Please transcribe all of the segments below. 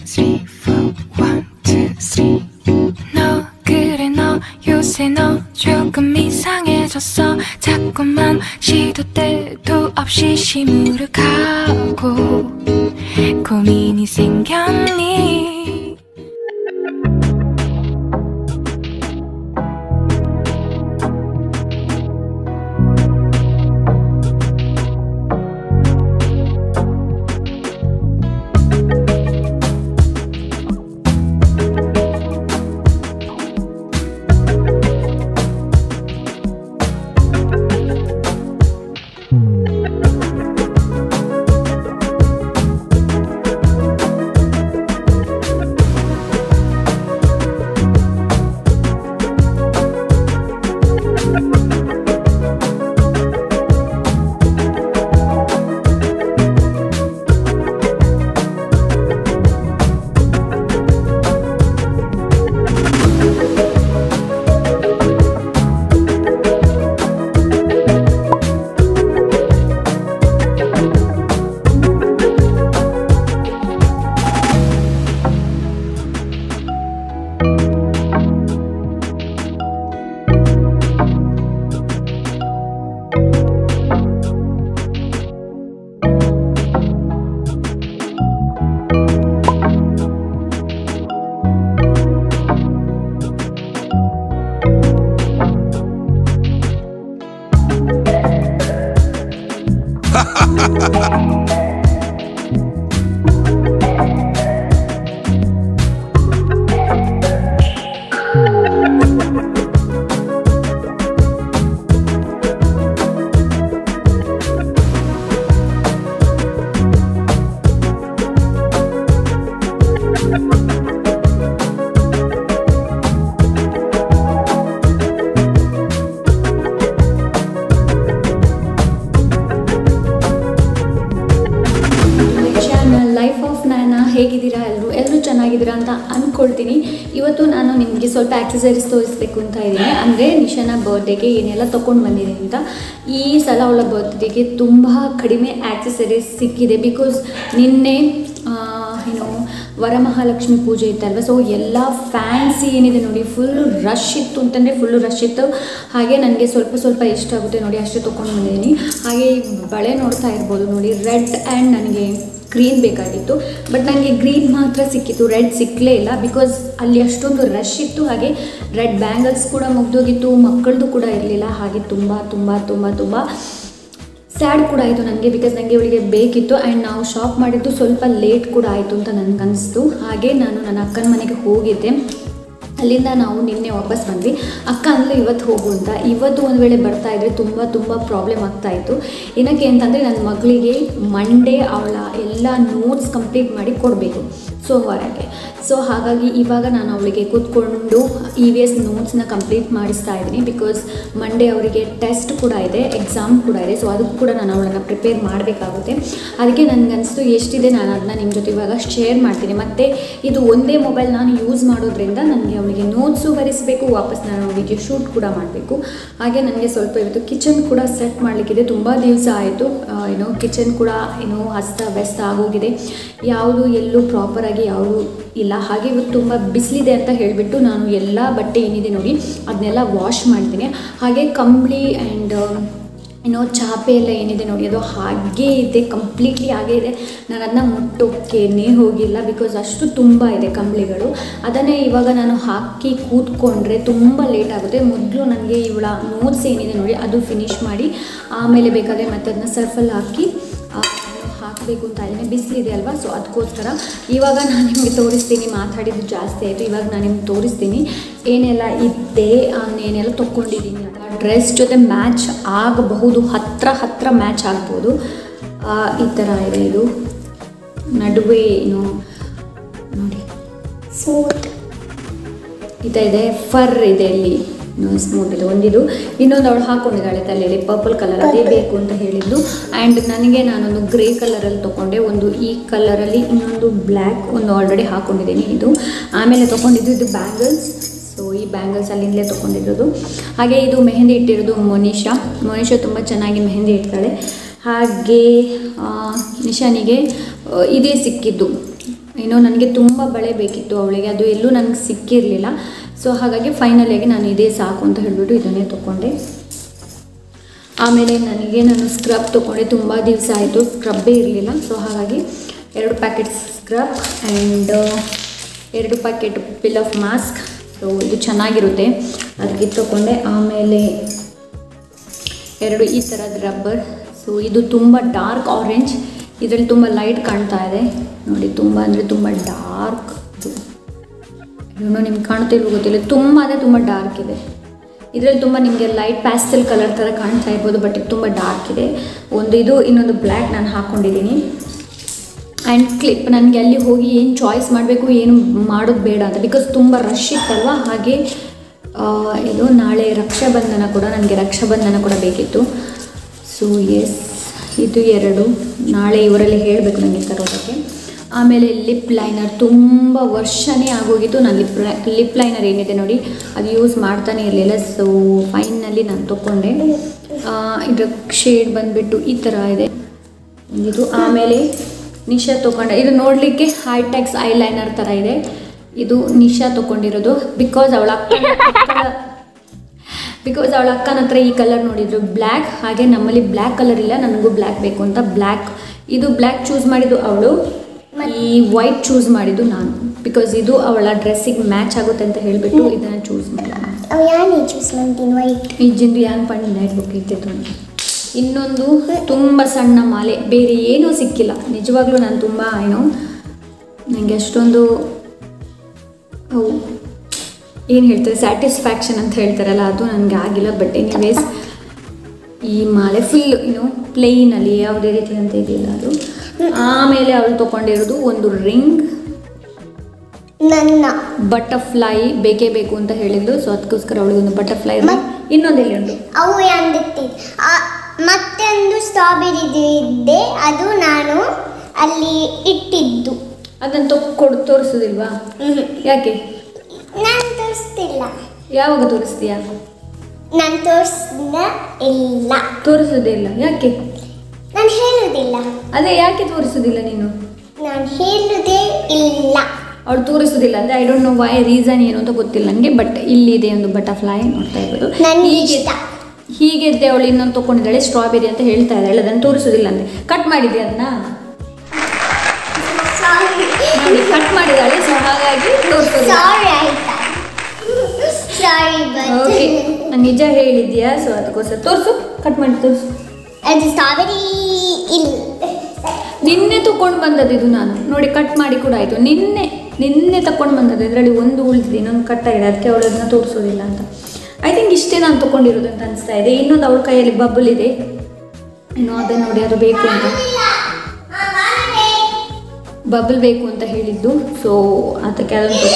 three, four, one, two, three. 너 그래 너 요새 너 조금 이상해졌어 자꾸만 시도 때도 없이 시무룩하고 고민이 생겼니 channel life of ನಾನ ಹೇಗಿದ್ದೀರಾ ಎಲ್ಲರೂ ಎಲ್ಲರೂ ಚೆನ್ನಾಗಿದ್ದೀರಾ ಅಂತ ಅಂದ್ಕೊಳ್ತೀನಿ ಇವತ್ತು ನಾನು ನಿಮಗೆ ಸ್ವಲ್ಪ ಆಕ್ಸಸರೀಸ್ ತೋರಿಸ್ಬೇಕು ಅಂತ ಇದ್ದೀನಿ ಅಂದರೆ ನಿಶಾನ ಬರ್ಡೇಗೆ ಏನೆಲ್ಲ ತೊಗೊಂಡು ಬಂದಿದ್ದೀನಿ ಅಂತ ಈ ಸಲ ಅವಳ ಬರ್ತ್ಡೇಗೆ ತುಂಬ ಕಡಿಮೆ ಆಕ್ಸಸರೀಸ್ ಸಿಕ್ಕಿದೆ ಬಿಕಾಸ್ ನಿನ್ನೆ ಆ, ಏನು ವರಮಹಾಲಕ್ಷ್ಮಿ ಪೂಜೆ ಇತ್ತಲ್ವ ಸೊ ಎಲ್ಲ ಫ್ಯಾನ್ಸಿ ಏನಿದೆ ನೋಡಿ ಫುಲ್ ರಶ್ ಇತ್ತು ಅಂತಂದರೆ ಫುಲ್ಲು ರಶ್ ಇತ್ತು ಹಾಗೆ ನನಗೆ ಸ್ವಲ್ಪ ಸ್ವಲ್ಪ ಇಷ್ಟ ಆಗುತ್ತೆ ನೋಡಿ ಅಷ್ಟು ತೊಗೊಂಡು ಬಂದಿದ್ದೀನಿ ಹಾಗೆ ಈ ಬಳೆ ನೋಡ್ತಾ ಇರ್ಬೋದು ನೋಡಿ ರೆಡ್ ಆ್ಯಂಡ್ ನನಗೆ ಗ್ರೀನ್ ಬೇಕಾಗಿತ್ತು ಬಟ್ ನನಗೆ ಗ್ರೀನ್ ಮಾತ್ರ ಸಿಕ್ಕಿತ್ತು ರೆಡ್ ಸಿಕ್ಕಲೇ ಇಲ್ಲ ಬಿಕಾಸ್ ಅಲ್ಲಿ ಅಷ್ಟೊಂದು ರಶ್ ಇತ್ತು ಹಾಗೆ ರೆಡ್ ಬ್ಯಾಂಗಲ್ಸ್ ಕೂಡ ಮುಗ್ದೋಗಿತ್ತು ಮಕ್ಕಳದು ಕೂಡ ಇರಲಿಲ್ಲ ಹಾಗೆ ತುಂಬ ತುಂಬ ತುಂಬ ತುಂಬ ಸ್ಯಾಡ್ ಕೂಡ ಆಯಿತು ನನಗೆ ಬಿಕಾಸ್ ನನಗೆ ಇವಳಿಗೆ ಬೇಕಿತ್ತು ಆ್ಯಂಡ್ ನಾವು ಶಾಪ್ ಮಾಡಿದ್ದು ಸ್ವಲ್ಪ ಲೇಟ್ ಕೂಡ ಆಯಿತು ಅಂತ ನನಗೆ ಅನಿಸ್ತು ಹಾಗೆ ನಾನು ನನ್ನ ಅಕ್ಕನ ಮನೆಗೆ ಹೋಗಿದ್ದೆ ಅಲ್ಲಿಂದ ನಾವು ನಿನ್ನೆ ವಾಪಸ್ ಬಂದ್ವಿ ಅಕ್ಕ ಅಂದರೆ ಇವತ್ತು ಹೋಗು ಅಂತ ಇವತ್ತು ಒಂದು ವೇಳೆ ಬರ್ತಾ ಇದ್ದರೆ ತುಂಬ ತುಂಬ ಪ್ರಾಬ್ಲಮ್ ಆಗ್ತಾ ಇತ್ತು ಏನಕ್ಕೆ ಅಂತಂದರೆ ನನ್ನ ಮಗಳಿಗೆ ಮಂಡೇ ಅವಳ ಎಲ್ಲ ನೋಟ್ಸ್ ಕಂಪ್ಲೀಟ್ ಮಾಡಿ ಕೊಡಬೇಕು ಸೋಮವಾರಕ್ಕೆ ಸೊ ಹಾಗಾಗಿ ಇವಾಗ ನಾನು ಅವಳಿಗೆ ಕೂತ್ಕೊಂಡು ಇ ವಿ ಎಸ್ ನೋಟ್ಸ್ನ ಕಂಪ್ಲೀಟ್ ಮಾಡಿಸ್ತಾ ಇದ್ದೀನಿ ಬಿಕಾಸ್ ಮಂಡೇ ಅವರಿಗೆ ಟೆಸ್ಟ್ ಕೂಡ ಇದೆ ಎಕ್ಸಾಮ್ ಕೂಡ ಇದೆ ಸೊ ಅದಕ್ಕೂ ಕೂಡ ನಾನು ಅವಳನ್ನು ಪ್ರಿಪೇರ್ ಮಾಡಬೇಕಾಗುತ್ತೆ ಅದಕ್ಕೆ ನನಗನ್ನಿಸ್ತು ಎಷ್ಟಿದೆ ನಾನು ಅದನ್ನ ನಿಮ್ಮ ಜೊತೆ ಇವಾಗ ಶೇರ್ ಮಾಡ್ತೀನಿ ಮತ್ತು ಇದು ಒಂದೇ ಮೊಬೈಲ್ ನಾನು ಯೂಸ್ ಮಾಡೋದ್ರಿಂದ ನನಗೆ ಅವಳಿಗೆ ನೋಟ್ಸು ಬರೆಸಬೇಕು ವಾಪಸ್ ನಾನು ವಿಡಿಯೋ ಶೂಟ್ ಕೂಡ ಮಾಡಬೇಕು ಹಾಗೆ ನನಗೆ ಸ್ವಲ್ಪ ಇವತ್ತು ಕಿಚನ್ ಕೂಡ ಸೆಟ್ ಮಾಡಲಿಕ್ಕಿದೆ ತುಂಬ ದಿವಸ ಆಯಿತು ಏನೋ ಕಿಚನ್ ಕೂಡ ಏನೋ ಹಸ್ತ ವ್ಯಸ್ತ ಆಗೋಗಿದೆ ಯಾವುದು ಎಲ್ಲೂ ಪ್ರಾಪರಾಗಿ ಯಾವುದು ಇಲ್ಲ ಹಾಗೆ ಇವತ್ತು ತುಂಬ ಬಿಸಿಲಿದೆ ಅಂತ ಹೇಳಿಬಿಟ್ಟು ನಾನು ಎಲ್ಲ ಬಟ್ಟೆ ಏನಿದೆ ನೋಡಿ ಅದನ್ನೆಲ್ಲ ವಾಶ್ ಮಾಡ್ತೀನಿ ಹಾಗೆ ಕಂಬಳಿ ಆ್ಯಂಡ್ ಏನೋ ಚಾಪೆ ಎಲ್ಲ ಏನಿದೆ ನೋಡಿ ಅದು ಹಾಗೇ ಇದೆ ಕಂಪ್ಲೀಟ್ಲಿ ಹಾಗೇ ಇದೆ ನಾನು ಅದನ್ನ ಮುಟ್ಟೋಕ್ಕೇನೆ ಹೋಗಿಲ್ಲ ಬಿಕಾಸ್ ಅಷ್ಟು ತುಂಬ ಇದೆ ಕಂಬಳಿಗಳು ಅದನ್ನೇ ಇವಾಗ ನಾನು ಹಾಕಿ ಕೂತ್ಕೊಂಡ್ರೆ ತುಂಬ ಲೇಟ್ ಆಗುತ್ತೆ ಮೊದಲು ನನಗೆ ಇವಳ ನೋಟ್ಸ್ ಏನಿದೆ ನೋಡಿ ಅದು ಫಿನಿಶ್ ಮಾಡಿ ಆಮೇಲೆ ಬೇಕಾದರೆ ಮತ್ತೆ ಅದನ್ನ ಸರ್ಫಲ್ಲಿ ಹಾಕಿ ಆ, ಹಾಕಬೇಕು ಅಂತ ಇದ್ದೀನಿ ಬಿಸಿಲಿದೆ ಅಲ್ವಾ ಸೊ ಅದಕ್ಕೋಸ್ಕರ ಇವಾಗ ನಾನು ನಿಮಗೆ ತೋರಿಸ್ತೀನಿ ಮಾತಾಡಿದ್ದು ಜಾಸ್ತಿ ಆಯಿತು ಇವಾಗ ನಾನು ನಿಮ್ಗೆ ತೋರಿಸ್ತೀನಿ ಏನೆಲ್ಲ ಇದೆ ಏನೆಲ್ಲ ತೊಗೊಂಡಿದ್ದೀನಿ ಅಂತ ಡ್ರೆಸ್ ಜೊತೆ ಮ್ಯಾಚ್ ಆಗಬಹುದು ಹತ್ರ ಹತ್ರ ಮ್ಯಾಚ್ ಆಗ್ಬೋದು ಆ, ಈ ಥರ ಇದೆ ಇದು ನಡುವೆ ಏನು ನೋಡಿ ಫೋರ್ಟ್ ಈ ಥರ ಇದೆ ಫರ್ ಇದೆ ಇಲ್ಲಿ ಸ್ಮೂತ್ ಇದೆ ಒಂದಿದು ಇನ್ನೊಂದು ಅವಳು ಹಾಕೊಂಡಿದ್ದಾಳೆ ತಲೆಯಲ್ಲಿ ಪರ್ಪಲ್ ಕಲರ್ ಅದೇ ಬೇಕು ಅಂತ ಹೇಳಿದ್ದು ಆ್ಯಂಡ್ ನನಗೆ ನಾನೊಂದು ಗ್ರೇ ಕಲರಲ್ಲಿ ತೊಗೊಂಡೆ ಒಂದು ಈ ಕಲರಲ್ಲಿ ಇನ್ನೊಂದು ಬ್ಲ್ಯಾಕ್ ಒಂದು ಆಲ್ರೆಡಿ ಹಾಕೊಂಡಿದ್ದೀನಿ ಇದು ಆಮೇಲೆ ತೊಗೊಂಡಿದ್ದು ಇದು ಬ್ಯಾಂಗಲ್ಸ್ ಸೊ ಈ ಬ್ಯಾಂಗಲ್ಸ್ ಅಲ್ಲಿಂದಲೇ ತೊಗೊಂಡಿರೋದು ಹಾಗೆ ಇದು ಮೆಹಂದಿ ಇಟ್ಟಿರೋದು ಮೊನಿಷಾ ಮೊನಿಷಾ ತುಂಬ ಚೆನ್ನಾಗಿ ಮೆಹಂದಿ ಇಡ್ತಾಳೆ ಹಾಗೆ ಆ, ನಿಶಾನಿಗೆ ಆ, ಇದೇ ಸಿಕ್ಕಿದ್ದು ಏನೋ ನನಗೆ ತುಂಬ ಬಳೆ ಬೇಕಿತ್ತು ಅವಳಿಗೆ ಅದು ಎಲ್ಲೂ ನನಗೆ ಸಿಕ್ಕಿರಲಿಲ್ಲ ಸೊ ಹಾಗಾಗಿ ಫೈನಲಿಯಾಗಿ ನಾನು ಇದೇ ಸಾಕು ಅಂತ ಹೇಳಿಬಿಟ್ಟು ಇದನ್ನೇ ತೊಗೊಂಡೆ ಆಮೇಲೆ ನನಗೆ ನಾನು ಸ್ಕ್ರಬ್ ತೊಗೊಂಡೆ ತುಂಬ ದಿವಸ ಆಯಿತು ಸ್ಕ್ರಬ್ಬೇ ಇರಲಿಲ್ಲ ಸೊ ಹಾಗಾಗಿ ಎರಡು ಪ್ಯಾಕೆಟ್ ಸ್ಕ್ರಬ್ ಆ್ಯಂಡ್ ಎರಡು packet peel off mask so ಇದು ಚೆನ್ನಾಗಿರುತ್ತೆ ಅದಕ್ಕೆ ಇದು ತೊಗೊಂಡೆ ಆಮೇಲೆ ಎರಡು ಈ ಥರದ ರಬ್ಬರ್ ಸೊ ಇದು ತುಂಬ ಡಾರ್ಕ್ ಆರೆಂಜ್ ಇದರಲ್ಲಿ ತುಂಬ ಲೈಟ್ ಕಾಣ್ತಾ ಇದೆ ನೋಡಿ ತುಂಬ ಅಂದರೆ ತುಂಬ ಡಾರ್ಕ್ ಇದು ಏನೋ ನಿಮ್ಗೆ ಕಾಣ್ತಿಲ್ವೋ ಗೊತ್ತಿಲ್ಲ ತುಂಬ ಅಂದರೆ ತುಂಬ ಡಾರ್ಕ್ ಇದೆ ಇದರಲ್ಲಿ ತುಂಬ ನಿಮಗೆ ಲೈಟ್ ಪ್ಯಾಸ್ಟಲ್ ಕಲರ್ ಥರ ಕಾಣ್ತಾ ಇರ್ಬೋದು ಬಟ್ ಇದು ತುಂಬ ಡಾರ್ಕ್ ಇದೆ ಒಂದು ಇದು ಇನ್ನೊಂದು ಬ್ಲ್ಯಾಕ್ ನಾನು ಹಾಕ್ಕೊಂಡಿದ್ದೀನಿ ಆ್ಯಂಡ್ ಕ್ಲಿಪ್ ನನಗೆ ಅಲ್ಲಿ ಹೋಗಿ ಏನು ಚಾಯ್ಸ್ ಮಾಡಬೇಕು ಏನು ಮಾಡೋದು ಬೇಡ ಅಂತ ಬಿಕಾಸ್ ತುಂಬ ರಶ್ ಇತ್ತಲ್ವ ಹಾಗೆ ಆ, ಇದು ನಾಳೆ ರಕ್ಷಾಬಂಧನ ಕೂಡ ನನಗೆ ರಕ್ಷಾಬಂಧನ ಕೂಡ ಬೇಕಿತ್ತು ಸೊ ಎಸ್ ಇದು ಎರಡು ನಾಳೆ ಇವರಲ್ಲಿ ಹೇಳಬೇಕು ನನಗೆ ತರೋದಕ್ಕೆ ಆಮೇಲೆ ಲಿಪ್ ಲೈನರ್ ತುಂಬ ವರ್ಷನೇ ಆಗೋಗಿತ್ತು ನಾನು ಲಿಪ್ ಲಿಪ್ ಲೈನರ್ ಏನಿದೆ ನೋಡಿ ಅದು ಯೂಸ್ ಮಾಡ್ತಾನೆ ಇರಲಿಲ್ಲ ಸೊ ಫೈನಲ್ಲಿ ನಾನು ತೊಗೊಂಡೆ ಆ, ಇದರ ಶೇಡ್ ಬಂದುಬಿಟ್ಟು ಈ ಥರ ಇದೆ ಇದು ಆಮೇಲೆ ನಿಶಾ ತೊಗೊಂಡೆ ಇದು ನೋಡಲಿಕ್ಕೆ ಹೈಟೆಕ್ಸ್ ಐ ಲೈನರ್ ಥರ ಇದೆ ಇದು ನಿಶಾ ತೊಗೊಂಡಿರೋದು ಬಿಕಾಸ್ ಅವಳ ಅಕ್ಕ ಬಿಕಾಸ್ ಅವಳ ಅಕ್ಕನ ಹತ್ರ ಈ ಕಲರ್ ನೋಡಿದ್ರು ಬ್ಲ್ಯಾಕ್ ಹಾಗೆ ನಮ್ಮಲ್ಲಿ ಬ್ಲ್ಯಾಕ್ ಕಲರ್ ಇಲ್ಲ ನನಗೂ ಬ್ಲ್ಯಾಕ್ ಬೇಕು ಅಂತ ಬ್ಲ್ಯಾಕ್ ಇದು ಬ್ಲ್ಯಾಕ್ ಚೂಸ್ ಮಾಡಿದ್ದು ಅವಳು ಈ ವೈಟ್ ಚೂಸ್ ಮಾಡಿದ್ದು ನಾನು ಬಿಕಾಸ್ ಇದು ಅವಳ ಡ್ರೆಸ್ಸಿಗೆ ಮ್ಯಾಚ್ ಆಗುತ್ತೆ ಅಂತ ಹೇಳಿಬಿಟ್ಟು ಇದನ್ನು ಚೂಸ್ ಮಾಡಿದೆ ಅವು ಯಾನೇ ಚೂಸ್ ಮಾಡ್ತೀನಿ ವೈಟ್ ಈ ಜಿಂದು ಹ್ಯಾಂಗ್ ಪಂಡಿ ನೈಟ್ ಬುಕ್ ಇರ್ತಿತ್ತು ಅಂತ ಇನ್ನೊಂದು ತುಂಬ ಸಣ್ಣ ಮಾಲೆ ಬೇರೆ ಏನೂ ಸಿಕ್ಕಿಲ್ಲ ನಿಜವಾಗ್ಲೂ ನಾನು ತುಂಬ ಏನು ನನಗೆ ಅಷ್ಟೊಂದು ಅವು ಏನು ಹೇಳ್ತಾರೆ ಸ್ಯಾಟಿಸ್ಫ್ಯಾಕ್ಷನ್ ಅಂತ ಹೇಳ್ತಾರಲ್ಲ ಅದು ನನಗೆ ಆಗಿಲ್ಲ ಬಟ್ ಎನಿವೇಸ್ ಈ ಮಾಲೆ ಫುಲ್ ಏನು ಪ್ಲೇನಲ್ಲಿ ಯಾವುದೇ ರೀತಿ ಅಂತ ಇದಿಲ್ಲ ಅದು ಆಮೇಲೆ ಅವಳು ತೊಗೊಂಡಿರೋದು ಒಂದು ರಿಂಗ್ ನನ್ನ ಬಟರ್ಫ್ಲೈ ಬೇಕೇ ಬೇಕು ಅಂತ ಹೇಳಿದ್ಲು ಸೊ ಅದಕ್ಕೋಸ್ಕರ ಅವಳಿಗೆ ಒಂದು ಬಟರ್ಫ್ಲೈ ಇನ್ನೊಂದು ಎಲ್ಲಿ ಉಂಟು ಅವು ಎಂದಿತ್ತು ಮತ್ತೊಂದು ಸ್ಟ್ರಾಬೆರಿ ಇದ್ದೆ ಅದು ನಾನು ಅಲ್ಲಿ ಇಟ್ಟಿದ್ದು ಅದನ್ನು ತೊ ಕೊಡು ತೋರಿಸೋದಿಲ್ವಾ ಯಾಕೆ ನಾನು ತೋರಿಸ್ತಿಲ್ಲ ಯಾವಾಗ ತೋರಿಸ್ತೀಯಾ ನಾನು ತೋರಿಸಿದ ಇಲ್ಲ ತೋರಿಸೋದೇ ಇಲ್ಲ ಯಾಕೆ ನಾನು ಹೇಳುವುದಿಲ್ಲ ಅದೇ ಯಾಕೆ ತೋರಿಸೋದಿಲ್ಲ ನೀನು ನಾನು ಹೇಳುವುದೇ ಇಲ್ಲ ಅವಳು ತೋರಿಸೋದಿಲ್ಲ ಅಂದರೆ I don't know why reason ಏನು ಅಂತ ಗೊತ್ತಿಲ್ಲ ನನಗೆ ಬಟ್ ಇಲ್ಲಿದೆ ಒಂದು ಬಟರ್ಫ್ಲೈ ನೋಡ್ತಾ ಇರ್ಬೋದು ನನಗೆ ಹೀಗೆ ಇಷ್ಟ ಹೀಗೆ ಅವಳು ಇನ್ನೊಂದು ತೊಗೊಂಡಿದ್ದಾಳೆ ಸ್ಟ್ರಾಬೆರಿ ಅಂತ ಹೇಳ್ತಾ ಇದ್ದಾಳೆ ಅದನ್ನು ತೋರಿಸೋದಿಲ್ಲ ಅಂದರೆ ಕಟ್ ಮಾಡಿದ್ದೆ ಅದನ್ನ ನೋಡಿ ಕಟ್ ಮಾಡಿದ್ದಾಳೆ ಸೊ ಹಾಗಾಗಿ ತೋರಿಸೋದಿಲ್ಲ ಸಾರಿ ಆಯ್ತಾ ಸಾರಿ ಓಕೆ ಬಟ್ ನಾನು ನಿಜ ಹೇಳಿದ್ಯಾ ಸೊ ಅದಕ್ಕೋಸ್ಕರ ತೋರಿಸು ಕಟ್ ಮಾಡಿ ತೋರಿಸು ಅದು ಸ್ಟ್ರಾಬೆರಿ ಇಲ್ಲ ನಿನ್ನೆ ತಗೊಂಡು ಬಂದದ್ದು ಇದು ನಾನು ನೋಡಿ ಕಟ್ ಮಾಡಿ ಕೂಡ ಆಯಿತು ನಿನ್ನೆ ನಿನ್ನೆ ತಗೊಂಡು ಬಂದದ್ದು ಇದರಲ್ಲಿ ಒಂದು ಉಳಿದಿದೆ ಇನ್ನೊಂದು ಕಟ್ ಆಗಿದೆ ಅದಕ್ಕೆ ಅವಳು ಅದನ್ನ ತೋರಿಸೋದಿಲ್ಲ ಅಂತ ಐ ಥಿಂಕ್ ಇಷ್ಟೇ ನಾನು ತೊಗೊಂಡಿರೋದು ಅಂತ ಅನಿಸ್ತಾ ಇದೆ ಇನ್ನೊಂದು ಅವಳ ಕೈಯಲ್ಲಿ ಬಬಲ್ ಇದೆ ಇನ್ನು ಅದೇ ನೋಡಿ ಅದು ಬೇಕು ಅಂತ ಬಬಲ್ ಬೇಕು ಅಂತ ಹೇಳಿದ್ದು ಸೊ ಅದಕ್ಕೆ ಅದನ್ನು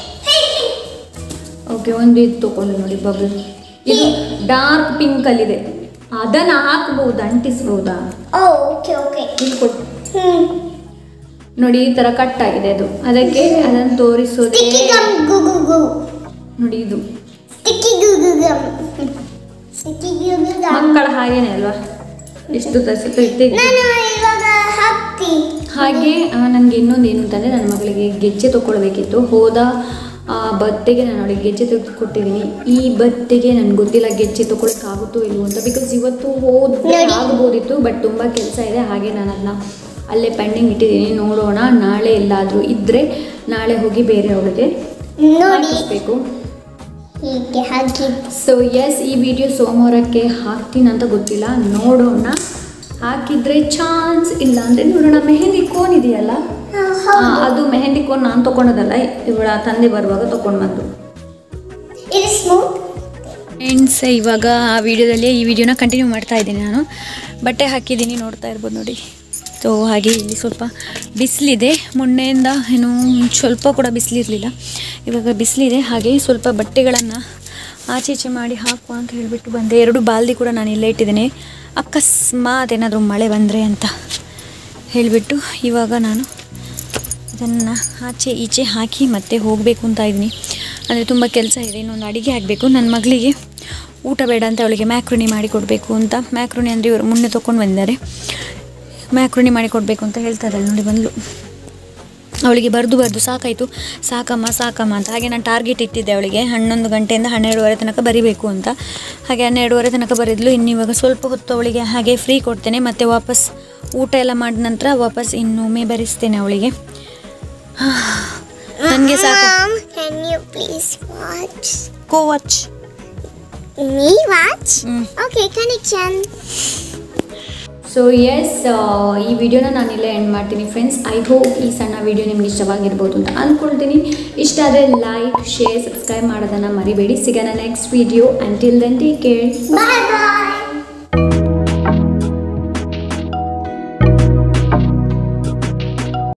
ಓಕೆ ಒಂದು ಇದು ತೊಗೊಂಡು ನೋಡಿ ಬಬಲ್ ಇದು ಡಾರ್ಕ್ ಪಿಂಕಲ್ಲಿದೆ ಅದನ್ನು ಹಾಕ್ಬಹುದಾ ಅಂಟಿಸ್ಬಹುದಾ ಓಕೆ ಓಕೆ ಇಲ್ಲಿ ಕೊಟ್ಟು ಹ್ಮ್ ನೋಡಿ ಈ ಥರ ಕಟ್ ಆಗಿದೆ ಅದು ಅದಕ್ಕೆ ಅದನ್ನು ತೋರಿಸೋದೇ ಸ್ಟಿಕ್ಕಿ ಗಮ್ ಗು ಗು ಗು ನೋಡಿ ಇದು ಸ್ಟಿಕ್ಕಿ ಗು ಗು ಗಮ್ ಸ್ಟಿಕ್ಕಿ ಗು ಗು ಗಮ್ ಮಕ್ಕಳ ಹಾಗೇನೆ ಅಲ್ವಾ ಎಷ್ಟು ತರಿಸಿತು ಇಟ್ಟಿದ್ದು ನಾನು ಇವಾಗ ಹಾಕ್ತಿ ಹಾಗೆ ನನಗೆ ಇನ್ನೊಂದು ಏನು ಅಂತಂದರೆ ನನ್ನ ಮಗಳಿಗೆ ಗೆಜ್ಜೆ ತೊಗೊಳ್ಬೇಕಿತ್ತು ಹೋದ ಬತ್ತೆಗೆ ನಾನು ಅವಳಿಗೆ ಗೆಜ್ಜೆ ತೆಗೆದು ಕೊಟ್ಟಿದ್ದೀನಿ ಈ ಬತ್ತೆಗೆ ನನಗೆ ಗೊತ್ತಿಲ್ಲ ಗೆಜ್ಜೆ ತೊಗೊಳಕ್ಕಾಗುತ್ತೋ ಇಲ್ವೋ ಅಂತ ಬಿಕಾಸ್ ಇವತ್ತು ಹೋದ್ರೆ ನೋಡಿ. ಆಗ್ಬೋದಿತ್ತು ಬಟ್ ತುಂಬ ಕೆಲಸ ಇದೆ ಹಾಗೆ ನಾನು ಅದನ್ನ ಅಲ್ಲೇ ಪೆಂಡಿಂಗ್ ಇಟ್ಟಿದ್ದೀನಿ ನೋಡೋಣ ನಾಳೆ ಎಲ್ಲಾದರೂ ಇದ್ದರೆ ನಾಳೆ ಹೋಗಿ ಬೇರೆ ಅವಳಿಗೆ ನೋಡಿ ಹಾಕಿಸ್ಬೇಕು ಹೀಗೆ ಹಾಕಿ ಸೊ ಎಸ್ ಈ ವಿಡಿಯೋ ಸೋಮವಾರಕ್ಕೆ ಹಾಕ್ತೀನಿ ಅಂತ ಗೊತ್ತಿಲ್ಲ ನೋಡೋಣ ಹಾಕಿದ್ರೆ ಚಾನ್ಸ್ ಇಲ್ಲ ಅಂದರೆ ನೋಡೋಣ ಮೆಹಂದಿ ಕೋನ್ ಇದೆಯಲ್ಲ ಆ, ಅದು ಮೆಹಂದಿ ಕೋನ್ ನಾನು ತೊಗೊಂಡದಲ್ಲ ಇವಳ ತಂದೆ ಬರುವಾಗ ತೊಗೊಂಡು ಬಂದು ಇದು ಸ್ಮೂತ್ ಫ್ರೆಂಡ್ಸ್ ಇವಾಗ ಆ ವಿಡಿಯೋದಲ್ಲಿ ಈ ವಿಡಿಯೋನ ಕಂಟಿನ್ಯೂ ಮಾಡ್ತಾ ಇದ್ದೀನಿ ನಾನು ಬಟ್ಟೆ ಹಾಕಿದ್ದೀನಿ ನೋಡ್ತಾ ಇರ್ಬೋದು ನೋಡಿ ಸೊ ಹಾಗೆ ಇಲ್ಲಿ ಸ್ವಲ್ಪ ಬಿಸಿಲಿದೆ ಮೊನ್ನೆಯಿಂದ ಏನು ಸ್ವಲ್ಪ ಕೂಡ ಬಿಸಿಲಿರಲಿಲ್ಲ ಇವಾಗ ಬಿಸಿಲಿದೆ ಹಾಗೆ ಸ್ವಲ್ಪ ಬಟ್ಟೆಗಳನ್ನು ಆಚೆ ಈಚೆ ಮಾಡಿ ಹಾಕುವ ಅಂತ ಹೇಳಿಬಿಟ್ಟು ಬಂದೆ ಎರಡು ಬಾಲ್ದಿ ಕೂಡ ನಾನು ಇಲ್ಲೇ ಇಟ್ಟಿದ್ದೀನಿ ಅಕಸ್ಮಾತ್ ಏನಾದರೂ ಮಳೆ ಬಂದರೆ ಅಂತ ಹೇಳಿಬಿಟ್ಟು ಇವಾಗ ನಾನು ಇದನ್ನು ಆಚೆ ಈಚೆ ಹಾಕಿ ಮತ್ತೆ ಹೋಗಬೇಕು ಅಂತ ಇದ್ದೀನಿ ಅಂದರೆ ತುಂಬ ಕೆಲಸ ಇದೆ ಇನ್ನೊಂದು ಅಡುಗೆ ಆಗಬೇಕು ನನ್ನ ಮಗಳಿಗೆ ಊಟ ಬೇಡ ಅಂತ ಅವಳಿಗೆ ಮ್ಯಾಕ್ರೋನಿ ಮಾಡಿ ಕೊಡಬೇಕು ಅಂತ ಮ್ಯಾಕ್ರೋನಿ ಅಂದರೆ ಇವರು ಮುನ್ನೆ ತೊಗೊಂಡು ಬಂದಿದ್ದಾರೆ ಮ್ಯಾಕ್ರೋನಿ ಮಾಡಿ ಕೊಡಬೇಕು ಅಂತ ಹೇಳ್ತಾ ಇದ್ದಾಳೆ ನೋಡಿ ಬಂದ್ಲು ಅವಳಿಗೆ ಬರೆದು ಬರೆದು ಸಾಕಾಯಿತು ಸಾಕಮ್ಮ ಸಾಕಮ್ಮ ಅಂತ ಹಾಗೆ ನಾನು ಟಾರ್ಗೆಟ್ ಇಟ್ಟಿದ್ದೆ ಅವಳಿಗೆ ಹನ್ನೊಂದು ಗಂಟೆಯಿಂದ ಹನ್ನೆರಡುವರೆ ತನಕ ಬರಿಬೇಕು ಅಂತ ಹಾಗೆ ಹನ್ನೆರಡುವರೆ ತನಕ ಬರೆದ್ಲು ಇನ್ನು ಇವಾಗ ಸ್ವಲ್ಪ ಹೊತ್ತು ಅವಳಿಗೆ ಹಾಗೆ ಫ್ರೀ ಕೊಡ್ತೇನೆ ಮತ್ತು ವಾಪಸ್ ಊಟ ಎಲ್ಲ ಮಾಡಿದ ನಂತರ ವಾಪಸ್ ಇನ್ನೊಮ್ಮೆ ಬರೆಸ್ತೇನೆ ಅವಳಿಗೆ ನನಗೆ ಸಾಕು Mom, can you please watch? ಕೋ watch Me watch? Mm. Okay, connection. So yes ಈ ವಿಡಿಯೋನ ನಾನಿಲ್ಲೇ ಎಂಡ್ ಮಾಡ್ತೀನಿ ಫ್ರೆಂಡ್ಸ್ ಐ ಹೋಪ್ ಈ ಸಣ್ಣ ವಿಡಿಯೋ ನಿಮ್ಗೆ ಇಷ್ಟವಾಗಿರ್ಬೋದು ಅಂತ ಅಂದ್ಕೊಳ್ತೀನಿ ಇಷ್ಟ ಆದರೆ ಲೈಕ್ ಶೇರ್ ಸಬ್ಸ್ಕ್ರೈಬ್ ಮಾಡೋದನ್ನು ಮರಿಬೇಡಿ ಸಿಗೋಣ next video until then take care Bye bye.